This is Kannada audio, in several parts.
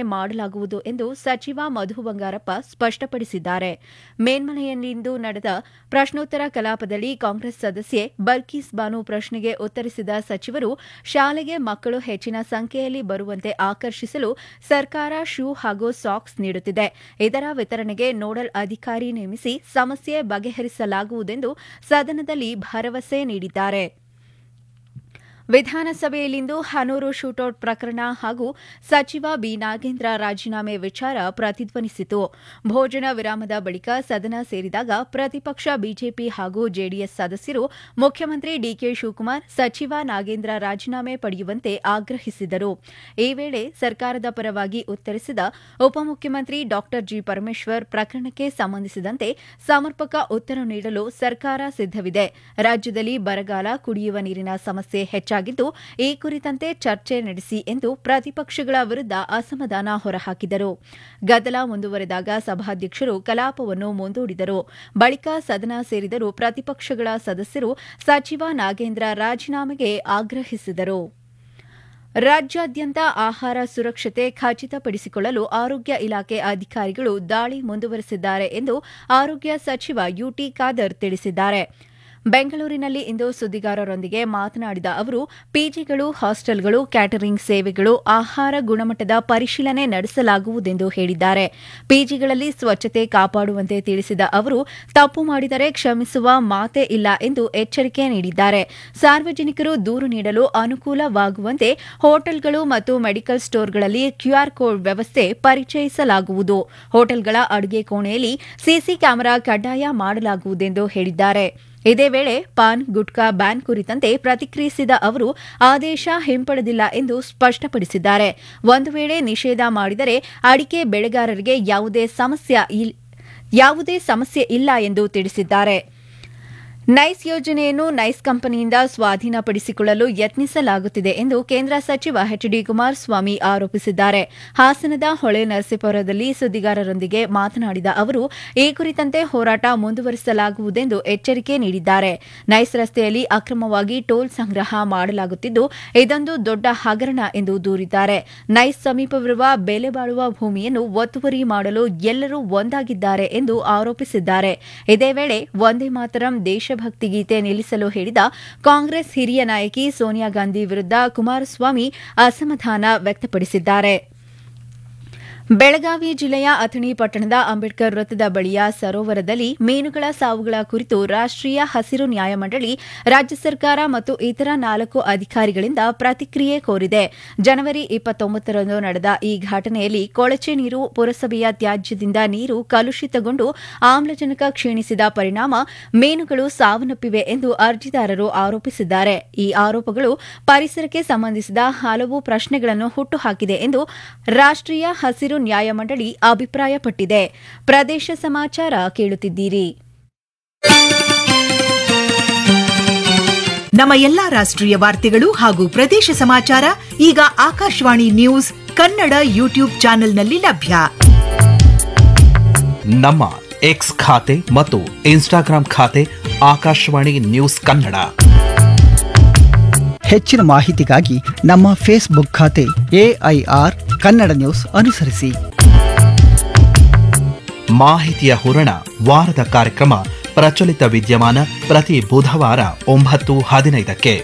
ಮಾಡಲಾಗುವುದು ಎಂದು ಸಚಿವ ಮಧು ಬಂಗಾರಪ್ಪ ಸ್ಪಷ್ಟಪಡಿಸಿದ್ದಾರೆ ಮೇಲ್ಮನೆಯಲ್ಲಿಂದು ನಡೆದ ಪ್ರಶ್ನೋತ್ತರ ಕಲಾಪದಲ್ಲಿ ಕಾಂಗ್ರೆಸ್ ಸದಸ್ಯೆ ಬಲ್ಕೀಸ್ ಬಾನು ಪ್ರಶ್ನೆಗೆ ಉತ್ತರಿಸಿದ ಸಚಿವರು ಶಾಲೆಗೆ ಮಕ್ಕಳು ಹೆಚ್ಚಿನ ಸಂಖ್ಯೆಯಲ್ಲಿ ಬರುವಂತೆ ಆಕರ್ಷಿಸಲು ಸರ್ಕಾರ ಶೂ ಹಾಗೂ ಸಾಕ್ಸ್ ನೀಡುತ್ತಿದೆ ಇದರ ವಿತರಣೆಗೆ ನೋಡಲ್ ಅಧಿಕಾರಿ ನೇಮಿಸಿ ಸಮಸ್ಯೆ ಬಗೆಹರಿಸಲಾಗುವುದೆಂದು ಸದನದಲ್ಲಿ ಭರವಸೆ ನೀಡಿದ್ದಾರೆ ವಿಧಾನಸಭೆಯಲ್ಲಿಂದು ಹನೂರು ಶೂಟೌಟ್ ಪ್ರಕರಣ ಹಾಗೂ ಸಚಿವ ಬಿ ನಾಗೇಂದ್ರ ರಾಜೀನಾಮೆ ವಿಚಾರ ಪ್ರತಿಧ್ವನಿಸಿತು ಭೋಜನ ವಿರಾಮದ ಬಳಿಕ ಸದನ ಸೇರಿದಾಗ ಪ್ರತಿಪಕ್ಷ ಬಿಜೆಪಿ ಹಾಗೂ ಜೆಡಿಎಸ್ ಸದಸ್ಯರು ಮುಖ್ಯಮಂತ್ರಿ ಡಿಕೆ ಶಿವಕುಮಾರ್ ಸಚಿವ ನಾಗೇಂದ್ರ ರಾಜೀನಾಮೆ ಪಡೆಯುವಂತೆ ಆಗ್ರಹಿಸಿದರು ಈ ವೇಳೆ ಸರ್ಕಾರದ ಪರವಾಗಿ ಉತ್ತರಿಸಿದ ಉಪಮುಖ್ಯಮಂತ್ರಿ ಡಾ ಜಿ ಪರಮೇಶ್ವರ್ ಪ್ರಕರಣಕ್ಕೆ ಸಂಬಂಧಿಸಿದಂತೆ ಸಮರ್ಪಕ ಉತ್ತರ ನೀಡಲು ಸರ್ಕಾರ ಸಿದ್ದವಿದೆ ರಾಜ್ಯದಲ್ಲಿ ಬರಗಾಲ ಕುಡಿಯುವ ನೀರಿನ ಸಮಸ್ಯೆ ಹೆಚ್ಚಾಗಿದ್ದು ಈ ಕುರಿತಂತೆ ಚರ್ಚೆ ನಡೆಸಿ ಎಂದು ಪ್ರತಿಪಕ್ಷಗಳ ವಿರುದ್ದ ಅಸಮಾಧಾನ ಹೊರಹಾಕಿದರು ಗದ್ದಲ ಮುಂದುವರೆದಾಗ ಸಭಾಧ್ಯಕ್ಷರು ಕಲಾಪವನ್ನು ಮುಂದೂಡಿದರು ಬಳಿಕ ಸದನ ಸೇರಿದರೂ ಪ್ರತಿಪಕ್ಷಗಳ ಸದಸ್ಯರು ಸಚಿವ ನಾಗೇಂದ್ರ ರಾಜೀನಾಮೆಗೆ ಆಗ್ರಹಿಸಿದರು ರಾಜ್ಯಾದ್ಯಂತ ಆಹಾರ ಸುರಕ್ಷತೆ ಖಚಿತಪಡಿಸಿಕೊಳ್ಳಲು ಆರೋಗ್ಯ ಇಲಾಖೆ ಅಧಿಕಾರಿಗಳು ದಾಳಿ ಮುಂದುವರೆಸಿದ್ದಾರೆ ಎಂದು ಆರೋಗ್ಯ ಸಚಿವ ಯುಟಿ ಖಾದರ್ ತಿಳಿಸಿದ್ದಾರೆ ಬೆಂಗಳೂರಿನಲ್ಲಿ ಇಂದು ಸುದ್ದಿಗಾರರೊಂದಿಗೆ ಮಾತನಾಡಿದ ಅವರು ಪಿಜಿಗಳು ಹಾಸ್ಟೆಲ್ಗಳು ಕ್ಯಾಟರಿಂಗ್ ಸೇವೆಗಳು ಆಹಾರ ಗುಣಮಟ್ಟದ ಪರಿಶೀಲನೆ ನಡೆಸಲಾಗುವುದೆಂದು ಹೇಳಿದ್ದಾರೆ ಪಿಜಿಗಳಲ್ಲಿ ಸ್ವಚ್ಛತೆ ಕಾಪಾಡುವಂತೆ ತಿಳಿಸಿದ ಅವರು ತಪ್ಪು ಮಾಡಿದರೆ ಕ್ಷಮಿಸುವ ಮಾತೇ ಇಲ್ಲ ಎಂದು ಎಚ್ಚರಿಕೆ ನೀಡಿದ್ದಾರೆ ಸಾರ್ವಜನಿಕರು ದೂರು ನೀಡಲು ಅನುಕೂಲವಾಗುವಂತೆ ಹೋಟೆಲ್ಗಳು ಮತ್ತು ಮೆಡಿಕಲ್ ಸ್ಟೋರ್ಗಳಲ್ಲಿ ಕ್ಯೂಆರ್ ಕೋಡ್ ವ್ಯವಸ್ಥೆ ಪರಿಚಯಿಸಲಾಗುವುದು ಹೋಟೆಲ್ಗಳ ಅಡುಗೆ ಕೋಣೆಯಲ್ಲಿ ಸಿಸಿ ಕ್ಯಾಮೆರಾ ಕಡ್ಡಾಯ ಮಾಡಲಾಗುವುದೆಂದು ಹೇಳಿದ್ದಾರೆ ಇದೇ ವೇಳೆ ಪಾನ್ ಗುಟ್ಕಾ ಬ್ಯಾನ್ ಕುರಿತಂತೆ ಪ್ರತಿಕ್ರಿಯಿಸಿದ ಅವರು ಆದೇಶ ಹಿಂಪಡೆದಿಲ್ಲ ಎಂದು ಸ್ಪಷ್ಟಪಡಿಸಿದ್ದಾರೆ ಒಂದು ವೇಳೆ ನಿಷೇಧ ಮಾಡಿದರೆ ಅಡಿಕೆ ಬೆಳೆಗಾರರಿಗೆ ಯಾವುದೇ ಸಮಸ್ಯೆ ಇಲ್ಲ ಎಂದು ತಿಳಿಸಿದ್ದಾರೆ ನೈಸ್ ಯೋಜನೆಯನ್ನು ನೈಸ್ ಕಂಪನಿಯಿಂದ ಸ್ವಾಧೀನಪಡಿಸಿಕೊಳ್ಳಲು ಯತ್ನಿಸಲಾಗುತ್ತಿದೆ ಎಂದು ಕೇಂದ್ರ ಸಚಿವ ಎಚ್ ಡಿ ಕುಮಾರಸ್ವಾಮಿ ಆರೋಪಿಸಿದ್ದಾರೆ ಹಾಸನದ ಹೊಳೆ ನರಸೀಪುರದಲ್ಲಿ ಸುದ್ದಿಗಾರರೊಂದಿಗೆ ಮಾತನಾಡಿದ ಅವರು ಈ ಕುರಿತಂತೆ ಹೋರಾಟ ಮುಂದುವರಿಸಲಾಗುವುದೆಂದು ಎಚ್ಚರಿಕೆ ನೀಡಿದ್ದಾರೆ ನೈಸ್ ರಸ್ತೆಯಲ್ಲಿ ಅಕ್ರಮವಾಗಿ ಟೋಲ್ ಸಂಗ್ರಹ ಮಾಡಲಾಗುತ್ತಿದ್ದು ಇದೊಂದು ದೊಡ್ಡ ಹಗರಣ ಎಂದು ದೂರಿದ್ದಾರೆ ನೈಸ್ ಸಮೀಪವಿರುವ ಬೆಲೆ ಬಾಳುವ ಭೂಮಿಯನ್ನು ಒತ್ತುವರಿ ಮಾಡಲು ಎಲ್ಲರೂ ಒಂದಾಗಿದ್ದಾರೆ ಎಂದು ಆರೋಪಿಸಿದ್ದಾರೆ ಇದೇ ವೇಳೆ ವಂದೇ ಮಾತರಂ ದೇಶ ದೇಶಭಕ್ತಿ ಗೀತೆ ನಿಲ್ಲಿಸಲು ಹೇಳಿದ ಕಾಂಗ್ರೆಸ್ ಹಿರಿಯ ನಾಯಕಿ ಸೋನಿಯಾ ಗಾಂಧಿ ವಿರುದ್ದ ಕುಮಾರಸ್ವಾಮಿ ಅಸಮಾಧಾನ ವ್ಯಕ್ತಪಡಿಸಿದ್ದಾರೆ ಬೆಳಗಾವಿ ಜಿಲ್ಲೆಯ ಅಥಣಿ ಪಟ್ಟಣದ ಅಂಬೇಡ್ಕರ್ ವೃತ್ತದ ಬಳಿಯ ಸರೋವರದಲ್ಲಿ ಮೀನುಗಳ ಸಾವುಗಳ ಕುರಿತು ರಾಷ್ಟೀಯ ಹಸಿರು ನ್ಯಾಯಮಂಡಳಿ ರಾಜ್ಯ ಸರ್ಕಾರ ಮತ್ತು ಇತರ ನಾಲ್ಕು ಅಧಿಕಾರಿಗಳಿಂದ ಪ್ರತಿಕ್ರಿಯೆ ಕೋರಿದೆ ಜನವರಿ ಇಪ್ಪತ್ತೊಂಬತ್ತರಂದು ನಡೆದ ಈ ಘಟನೆಯಲ್ಲಿ ಕೊಳಚೆ ನೀರು ಪುರಸಭೆಯ ತ್ಯಾಜ್ಯದಿಂದ ನೀರು ಕಲುಷಿತಗೊಂಡು ಆಮ್ಲಜನಕ ಕ್ಷೀಣಿಸಿದ ಪರಿಣಾಮ ಮೀನುಗಳು ಸಾವನ್ನಪ್ಪಿವೆ ಎಂದು ಅರ್ಜಿದಾರರು ಆರೋಪಿಸಿದ್ದಾರೆ ಈ ಆರೋಪಗಳು ಪರಿಸರಕ್ಕೆ ಸಂಬಂಧಿಸಿದ ಹಲವು ಪ್ರಶ್ನೆಗಳನ್ನು ಹುಟ್ಟುಹಾಕಿದೆ ಎಂದು ರಾಷ್ಟೀಯ ಹಸಿರು ನ್ಯಾಯಮಂಡಳಿ ಅಭಿಪ್ರಾಯಪಟ್ಟಿದೆ ಪ್ರದೇಶ ಸಮಾಚಾರ ಕೇಳುತ್ತಿದ್ದೀರಿ ನಮ್ಮ ಎಲ್ಲಾ ರಾಷ್ಟ್ರೀಯ ವಾರ್ತೆಗಳು ಹಾಗೂ ಪ್ರದೇಶ ಸಮಾಚಾರ ಈಗ ಆಕಾಶವಾಣಿ ನ್ಯೂಸ್ ಕನ್ನಡ ಯೂಟ್ಯೂಬ್ ಚಾನೆಲ್ನಲ್ಲಿ ಲಭ್ಯ ನಮ್ಮ ಎಕ್ಸ್ ಖಾತೆ ಮತ್ತು ಇನ್ಸ್ಟಾಗ್ರಾಂ ಖಾತೆ ಆಕಾಶವಾಣಿ ನ್ಯೂಸ್ ಕನ್ನಡ ಹೆಚ್ಚಿನ ಮಾಹಿತಿಗಾಗಿ ನಮ್ಮ ಫೇಸ್ಬುಕ್ ಖಾತೆ ಎಐಆರ್ ಕನ್ನಡ ನ್ಯೂಸ್ ಅನುಸರಿಸಿ ಮಾಹಿತಿಯ ಹೂರಣ ವಾರದ ಕಾರ್ಯಕ್ರಮ ಪ್ರಚಲಿತ ವಿದ್ಯಮಾನ ಪ್ರತಿ ಬುಧವಾರ ಒಂಬತ್ತು ಹದಿನೈದಕ್ಕೆ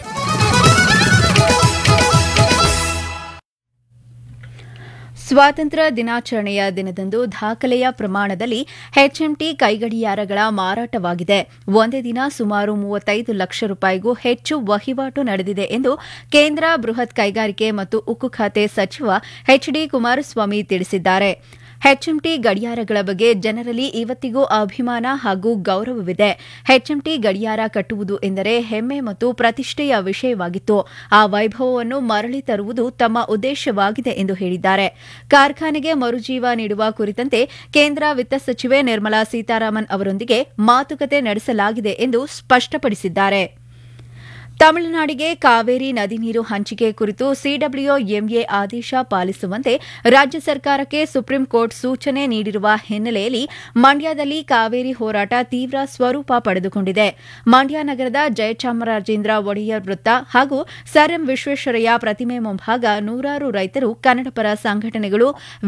ಸ್ವಾತಂತ್ರ್ಯ ದಿನಾಚರಣೆಯ ದಿನದಂದು ದಾಖಲೆಯ ಪ್ರಮಾಣದಲ್ಲಿ ಹೆಚ್ಎಂಟಿ ಕೈಗಡಿಯಾರಗಳ ಮಾರಾಟವಾಗಿದೆ ಒಂದೇ ದಿನ ಸುಮಾರು ಮೂವತ್ತೈದು ಲಕ್ಷ ರೂಪಾಯಿಗೂ ಹೆಚ್ಚು ವಹಿವಾಟು ನಡೆದಿದೆ ಎಂದು ಕೇಂದ್ರ ಬೃಹತ್ ಕೈಗಾರಿಕೆ ಮತ್ತು ಉಕ್ಕು ಖಾತೆ ಸಚಿವ ಎಚ್ ಡಿ ಕುಮಾರಸ್ವಾಮಿ ತಿಳಿಸಿದ್ದಾರೆ ಹೆಚ್ಎಂಟಿ ಗಡಿಯಾರಗಳ ಬಗ್ಗೆ ಜನರಲ್ಲಿ ಇವತ್ತಿಗೂ ಅಭಿಮಾನ ಹಾಗೂ ಗೌರವವಿದೆ ಹೆಚ್ಎಂಟಿ ಗಡಿಯಾರ ಕಟ್ಟುವುದು ಎಂದರೆ ಹೆಮ್ಮೆ ಮತ್ತು ಪ್ರತಿಷ್ಠೆಯ ವಿಷಯವಾಗಿತ್ತು ಆ ವೈಭವವನ್ನು ಮರಳಿ ತರುವುದು ತಮ್ಮ ಉದ್ದೇಶವಾಗಿದೆ ಎಂದು ಹೇಳಿದ್ದಾರೆ ಕಾರ್ಖಾನೆಗೆ ಮರುಜೀವ ನೀಡುವ ಕುರಿತಂತೆ ಕೇಂದ್ರ ವಿತ್ತ ಸಚಿವೆ ನಿರ್ಮಲಾ ಸೀತಾರಾಮನ್ ಅವರೊಂದಿಗೆ ಮಾತುಕತೆ ನಡೆಸಲಾಗಿದೆ ಎಂದು ಸ್ಪಷ್ಟಪಡಿಸಿದ್ದಾರೆ ತಮಿಳುನಾಡಿಗೆ ಕಾವೇರಿ ನದಿ ನೀರು ಹಂಚಿಕೆ ಕುರಿತು ಸಿಡಬ್ಲ್ಯೂಎಂಎ ಆದೇಶ ಪಾಲಿಸುವಂತೆ ರಾಜ್ಯ ಸರ್ಕಾರಕ್ಕೆ ಸುಪ್ರೀಂ ಕೋರ್ಟ್ ಸೂಚನೆ ನೀಡಿರುವ ಹಿನ್ನೆಲೆಯಲ್ಲಿ ಮಂಡ್ಯದಲ್ಲಿ ಕಾವೇರಿ ಹೋರಾಟ ತೀವ್ರ ಸ್ವರೂಪ ಪಡೆದುಕೊಂಡಿದೆ ಮಂಡ್ಯ ನಗರದ ಜಯಚಾಮರಾಜೇಂದ್ರ ಒಡೆಯರ್ ವೃತ್ತ ಹಾಗೂ ಸರ್ ಎಂ ವಿಶ್ವೇಶ್ವರಯ್ಯ ಪ್ರತಿಮೆ ಮುಂಭಾಗ ನೂರಾರು ರೈತರು ಕನ್ನಡಪರ ಸಂಘಟನೆಗಳು